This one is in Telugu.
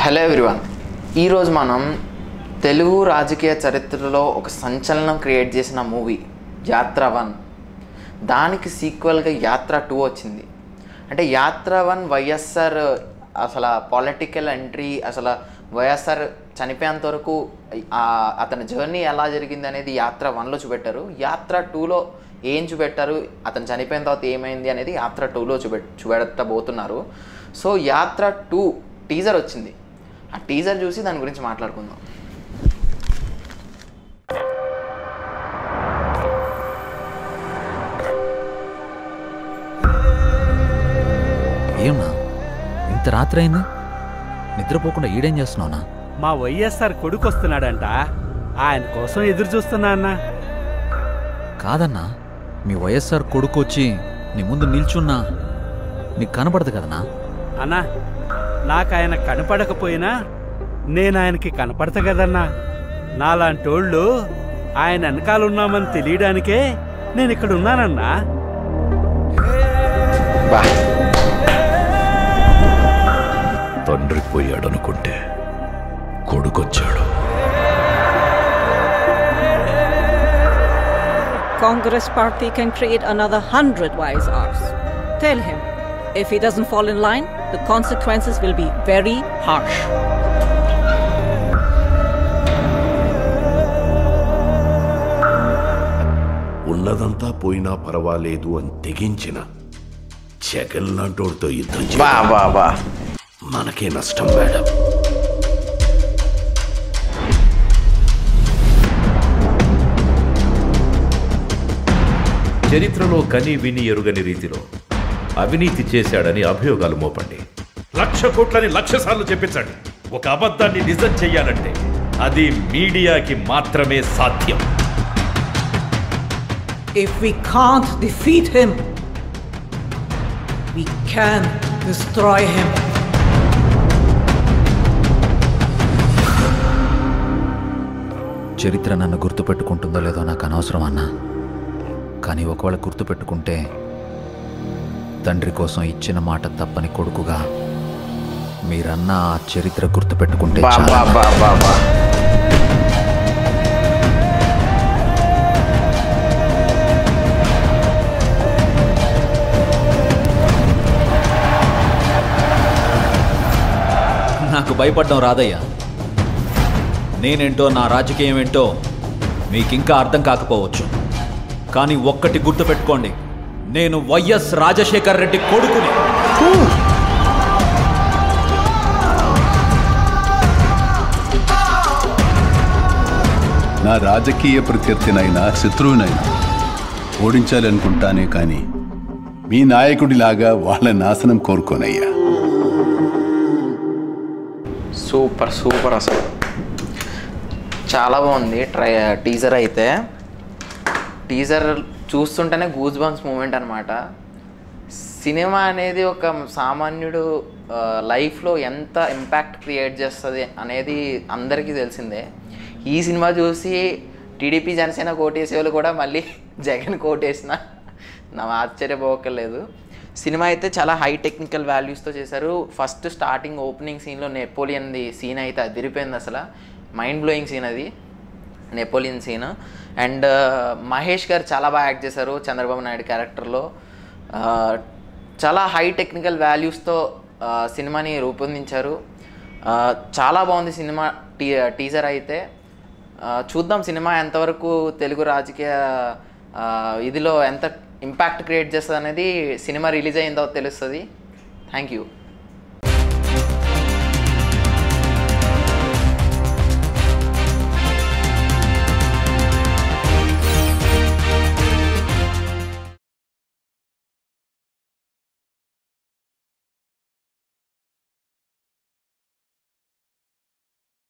హలో ఎవ్రీవన్ ఈరోజు మనం తెలుగు రాజకీయ చరిత్రలో ఒక సంచలనం క్రియేట్ చేసిన మూవీ యాత్ర వన్ దానికి సీక్వెల్గా యాత్ర టూ వచ్చింది అంటే యాత్ర వన్ వైఎస్ఆర్ అసలు పొలిటికల్ ఎంట్రీ అసలు వైఎస్ఆర్ చనిపోయేంత వరకు ఆ అతని జర్నీ ఎలా జరిగింది అనేది యాత్ర వన్లో చూపెట్టారు యాత్ర టూలో ఏం చూపెట్టారు అతను చనిపోయిన తర్వాత ఏమైంది అనేది యాత్ర టూలో చూపె చూపెట్టబోతున్నారు సో యాత్ర టూ టీజర్ వచ్చింది ఆ టీజర్ చూసి దాని గురించి మాట్లాడుకుందాం ఏమన్నా ఇంత రాత్రి అయింది నిద్రపోకుండా ఈడేం చేస్తున్నావునా మా వైఎస్ఆర్ కొడుకు వస్తున్నాడంట ఆయన కోసం ఎదురు చూస్తున్నా అన్న కాదన్నా మీ వైఎస్ఆర్ కొడుకు వచ్చి నీ ముందు నిల్చున్నా నీకు కనపడదు కదనా అన్నా నాకు ఆయన కనపడకపోయినా నేను ఆయనకి కనపడతా కదన్నా నాలాంటోళ్ళు ఆయన వెనకాల ఉన్నామని తెలియడానికే నేను ఇక్కడ ఉన్నానన్నా బా తండ్రి పోయాడనుకుంటే కొడుకొచ్చాడు Congress party can create another hundred wise hours. Tell him, if he doesn't fall in line, the consequences will be very harsh. ఉన్నదంతా పోయినా పర్వాలేదు అని తెగించిన జగన్ లాంటోడితో యుద్ధం బా చేయడం బా బా మనకే నష్టం మేడం చరిత్రలో కని విని ఎరుగని రీతిలో అవినీతి చేశాడని అభియోగాలు మోపండి లక్ష కోట్లని లక్ష సార్లు చెప్పించండి ఒక అబద్ధాన్ని నిజం చెయ్యాలంటే అది మీడియాకి మాత్రమే సాధ్యం If we can't defeat him, we can destroy him. చరిత్ర నన్ను గుర్తుపెట్టుకుంటుందో లేదో నాకు అనవసరం అన్నా కానీ ఒకవేళ గుర్తుపెట్టుకుంటే తండ్రి కోసం ఇచ్చిన మాట తప్పని కొడుకుగా మీరన్న ఆ చరిత్ర గుర్తుపెట్టుకుంటే బా చాలు. బా బా బా బా నాకు భయపడడం రాదయ్యా నేనేంటో నా రాజకీయం ఏంటో మీకింకా అర్థం కాకపోవచ్చు కానీ ఒక్కటి గుర్తుపెట్టుకోండి నేను వైఎస్ రాజశేఖర్ రెడ్డి కొడుకుని నా రాజకీయ ప్రత్యర్థినైనా శత్రువునైనా ఓడించాలనుకుంటానే కానీ మీ నాయకుడిలాగా వాళ్ళ నాశనం కోరుకోనయ్యా సూపర్ సూపర్ అసలు చాలా బాగుంది ట్రై టీజర్ అయితే టీజర్ చూస్తుంటేనే గూజ్ బంప్స్ మూమెంట్ అనమాట సినిమా అనేది ఒక సామాన్యుడు లైఫ్లో ఎంత ఇంపాక్ట్ క్రియేట్ చేస్తుంది అనేది అందరికీ తెలిసిందే ఈ సినిమా చూసి టీడీపీ జనసేన కోటేసే వాళ్ళు కూడా మళ్ళీ జగన్ కోటేసిన నా ఆశ్చర్యపోకలేదు సినిమా అయితే చాలా హై టెక్నికల్ వాల్యూస్తో చేశారు ఫస్ట్ స్టార్టింగ్ ఓపెనింగ్ సీన్లో నెపోలియన్ది సీన్ అయితే అదిరిపోయింది అసలు మైండ్ బ్లోయింగ్ సీన్ అది నెపోలియన్ సీన్ అండ్ మహేష్ గారు చాలా బాగా యాక్ట్ చేశారు చంద్రబాబు నాయుడు క్యారెక్టర్లో చాలా హై టెక్నికల్ వాల్యూస్తో సినిమాని రూపొందించారు ఆ, చాలా బాగుంది సినిమా టీ టీజర్ అయితే ఆ, చూద్దాం సినిమా ఎంతవరకు తెలుగు రాజకీయ ఆ, ఇదిలో ఎంత ఇంపాక్ట్ క్రియేట్ చేస్తుంది అనేది సినిమా రిలీజ్ అయిన తర్వాత తెలుస్తుంది థ్యాంక్ యూ